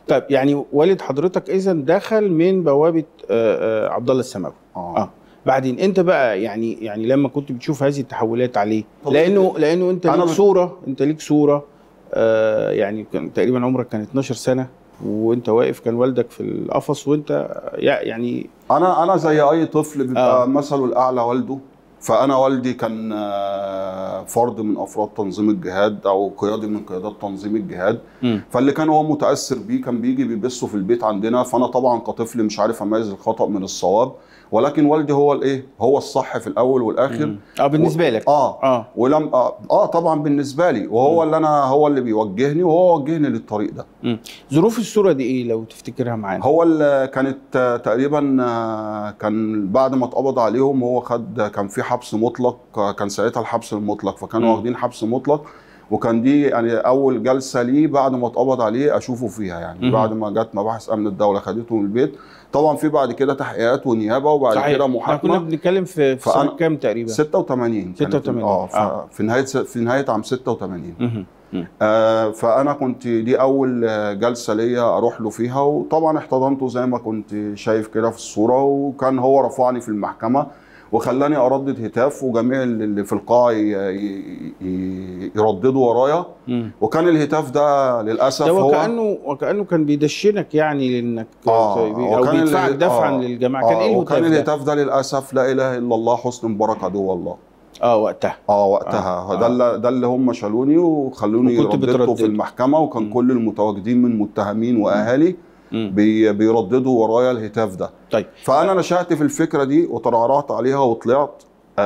طيب يعني والد حضرتك اذا دخل من بوابه آه، آه، عبد الله السماوي اه, اه بعدين انت بقى يعني يعني لما كنت بتشوف هذه التحولات عليه طبيعي. لانه لانه انت أنا ليك مش- صوره انت ليك صوره آه يعني كان تقريبا عمرك كان 12 سنه وانت واقف كان والدك في القفص وانت يع- يعني انا انا زي اي طفل بيبقى آه. آه. مثله الاعلى والده فانا والدي كان آه، فرد من افراد تنظيم الجهاد او قيادي من قيادات تنظيم الجهاد مم. فاللي كان هو متاثر بيه كان بيجي بيبثه في البيت عندنا فانا طبعا كطفل مش عارف اميز الخطا من الصواب ولكن والدي هو الايه هو الصح في الاول والاخر مم. اه بالنسبه لك اه اه ولم اه, آه طبعا بالنسبه لي وهو اللي انا هو اللي بيوجهني وهو وجهني للطريق ده مم. ظروف الصوره دي ايه لو تفتكرها معانا هو اللي كانت آه، تقريبا آه، كان بعد ما اتقبض عليهم هو خد كان في حبس مطلق آه، كان ساعتها الحبس المطلق فكانوا مم. واخدين حبس مطلق وكان دي يعني اول جلسه ليه بعد ما اتقبض عليه اشوفه فيها يعني مم. بعد ما جت مباحث امن الدوله خدته من البيت طبعا في بعد كده تحقيقات ونيابه وبعد صحيح. كده احنا كنا محاكمه بنتكلم في في سنه فأنا- كام تقريبا 86 كانت- 86. اه آه. ف- في نهايه في نهايه عام 86 مهم. آه، فانا كنت دي اول آه، جلسه ليا اروح له فيها وطبعا احتضنته زي ما كنت شايف كده في الصوره وكان هو رفعني في المحكمه وخلاني اردد هتاف وجميع اللي في القاعه ي- ي- ي- يرددوا ورايا مم. وكان الهتاف ده للاسف ده هو وكانه وكانه كان بيدشنك يعني لانك آه، او وكان بيدفعك ال- دفعا آه، للجماعه كان آه، ايه وكان الهتاف ده؟ الهتاف ده للاسف لا اله الا الله حسن مبارك عدو الله اه وقتها اه وقتها آه، آه. ده اللي ده اللي هم شالوني وخلوني وكنت رددته بتردده. في المحكمه وكان مم. كل المتواجدين من متهمين واهالي مم. بي بيرددوا ورايا الهتاف ده طيب فانا نشأت في الفكره دي وترعرعت عليها وطلعت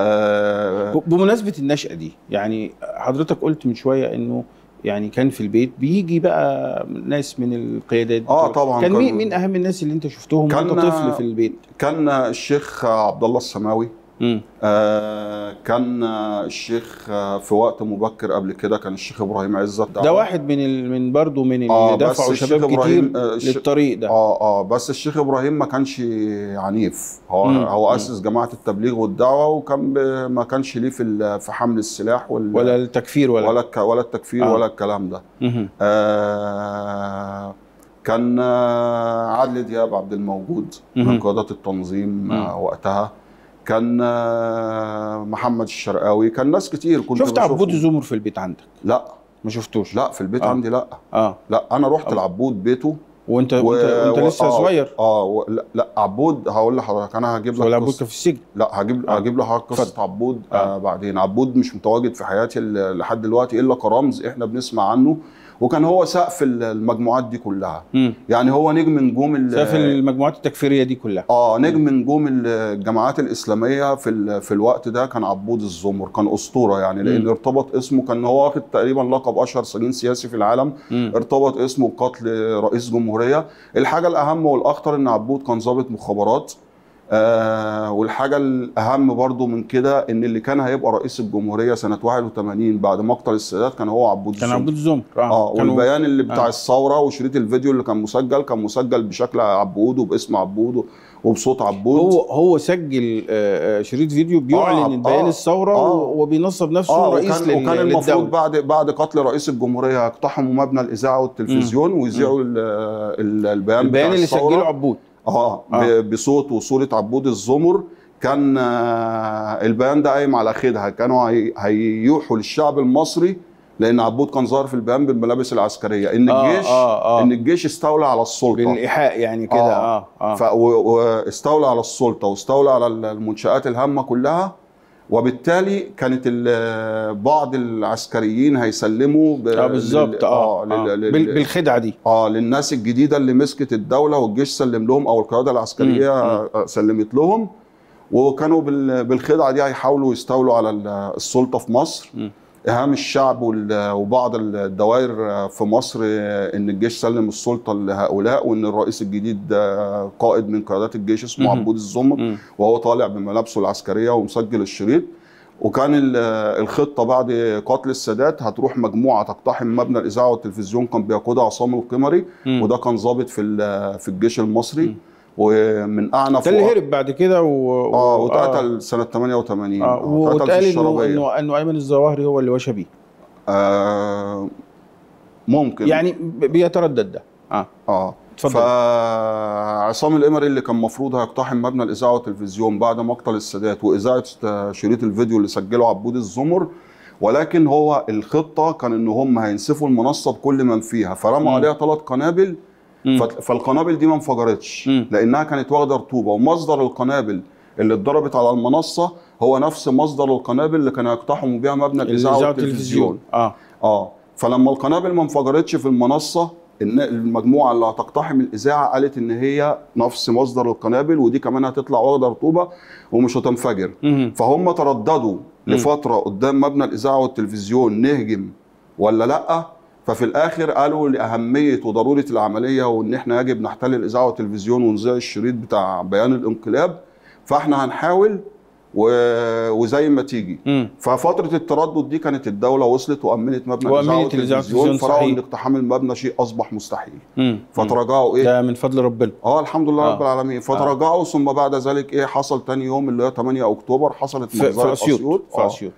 آه ب- بمناسبه النشأة دي يعني حضرتك قلت من شويه انه يعني كان في البيت بيجي بقى ناس من القيادات آه، بتوع- طبعاً كان كان- مين مين اهم الناس اللي انت شفتهم كان- وانت طفل في البيت؟ كان الشيخ عبد الله السماوي مم. آه كان الشيخ آه، في وقت مبكر قبل كده كان الشيخ ابراهيم عزت ده واحد من ال... من برضه من اللي آه، بس دفعوا الشيخ شباب كتير إبراهيم، آه، الش- للطريق ده اه اه بس الشيخ ابراهيم ما كانش عنيف هو مم. هو مم. اسس جماعه التبليغ والدعوه وكان ب... ما كانش ليه في ال- في حمل السلاح وال... ولا التكفير ولا, ولا الك... ولا التكفير آه. ولا الكلام ده مهم. آه كان آه، عادل دياب عبد الموجود من مهم. قيادات التنظيم مم. آه وقتها كان آه، محمد الشرقاوي كان ناس كتير كنت شفت عبود بشوفهم. الزمر في البيت عندك لا ما شفتوش لا في البيت آه. عندي لا اه لا انا رحت آه. لعبود بيته وانت و- وانت, وانت و- لسه آه، صغير اه و... لا, لا عبود هقول لحضرتك انا هجيب لك ولا ابوك قصة- في السجن لا هجيب آه. هجيب لحضرتك قصه اتفضل. عبود آه. آه. بعدين عبود مش متواجد في حياتي ال- لحد دلوقتي الا كرمز احنا بنسمع عنه وكان هو سقف ال- المجموعات دي كلها امم يعني هو نجم نجوم ال- في المجموعات التكفيريه دي كلها اه نجم نجوم الجماعات الاسلاميه في ال- في الوقت ده كان عبود الزمر كان اسطوره يعني لان مم. ارتبط اسمه كان هو واخد تقريبا لقب اشهر سجين سياسي في العالم مم. ارتبط اسمه بقتل رئيس جمهوريه الحاجه الاهم والاخطر ان عبود كان ضابط مخابرات آه والحاجه الاهم برضو من كده ان اللي كان هيبقى رئيس الجمهوريه سنه 81 بعد مقتل السادات كان هو عبود كان الزمر. عبود الزمر اه كانوا- والبيان اللي بتاع آه. آه. الثوره وشريط الفيديو اللي كان مسجل كان مسجل بشكل عبود وباسم عبود وبصوت عبود هو هو سجل آه، آه، شريط فيديو بيعلن آه، بيان آه، الثوره آه. وبينصب نفسه اه رئيس وكان, لل- وكان المفروض للدوله بعد بعد قتل رئيس الجمهوريه يقتحموا مبنى الاذاعه والتلفزيون ويذيعوا ال- ال- البيان البيان بتاع اللي الثورة. سجله عبود اه, آه. آه. بصوت وصوره عبود الزمر كان آه، البيان ده قايم على خدها كانوا هي- هيوحوا للشعب المصري لان عبود كان ظاهر في البيان بالملابس العسكريه ان آه، الجيش آه، آه. ان الجيش استولى على السلطه بالايحاء يعني كده اه اه, ف... و... واستولى على السلطه واستولى على المنشات الهامه كلها وبالتالي كانت ال... بعض العسكريين هيسلموا ب... آه بالظبط لل... اه, آه. لل... لل... بال- بالخدعه دي اه للناس الجديده اللي مسكت الدوله والجيش سلم لهم او القياده العسكريه مم. آه، سلمت لهم وكانوا بال... بالخدعه دي هيحاولوا يستولوا على ال- السلطه في مصر مم. اهام الشعب وال- وبعض الدوائر في مصر ان الجيش سلم السلطه لهؤلاء وان الرئيس الجديد ده قائد من قيادات الجيش اسمه مهم. عبود الزمر مم. وهو طالع بملابسه العسكريه ومسجل الشريط وكان ال- الخطه بعد قتل السادات هتروح مجموعه تقتحم مبنى الاذاعه والتلفزيون كان بيقودها عصام القمري مم. وده كان ضابط في ال- في الجيش المصري مم. ومن اعنف ده اللي وأ- هرب بعد كده و... اه و- واتقتل سنه 88 آه. آه، اتقتل واتقال في انه الشرابيه انه انه ايمن الظواهري هو اللي وشى بيه آه ممكن يعني ب- بيتردد ده اه اه اتفضل. فعصام القمري اللي كان المفروض هيقتحم مبنى الاذاعه والتلفزيون بعد مقتل السادات واذاعه شريط الفيديو اللي سجله عبود الزمر ولكن هو الخطه كان ان هم هينسفوا المنصه بكل من فيها فرموا مم. عليها ثلاث قنابل مم. فت- فالقنابل دي ما انفجرتش مم. لانها كانت واخده رطوبه ومصدر القنابل اللي اتضربت على المنصه هو نفس مصدر القنابل اللي كانوا يقتحموا بيها مبنى الاذاعه الاذاعه والتلفزيون والتلفزيون اه اه فلما القنابل ما انفجرتش في المنصه إن المجموعه اللي هتقتحم الاذاعه قالت ان هي نفس مصدر القنابل ودي كمان هتطلع واخده رطوبه ومش هتنفجر مهم. فهم ترددوا لفتره قدام مبنى الاذاعه والتلفزيون نهجم ولا لا ففي الاخر قالوا لاهميه وضروره العمليه وان احنا يجب نحتل الاذاعه والتلفزيون ونذيع الشريط بتاع بيان الانقلاب فاحنا هنحاول و... وزي ما تيجي مم. ففتره التردد دي كانت الدوله وصلت وامنت مبنى وأمنت الاذاعه الإذاعة والتلفزيون والتلفزيون، فرأوا صحيح. ان اقتحام المبنى شيء اصبح مستحيل مم. فتراجعوا ايه ده من فضل ربنا اه الحمد لله آه. رب العالمين فتراجعوا ثم بعد ذلك ايه حصل تاني يوم اللي هو 8 اكتوبر حصلت في, في مجزرة اسيوط في آه. اسيوط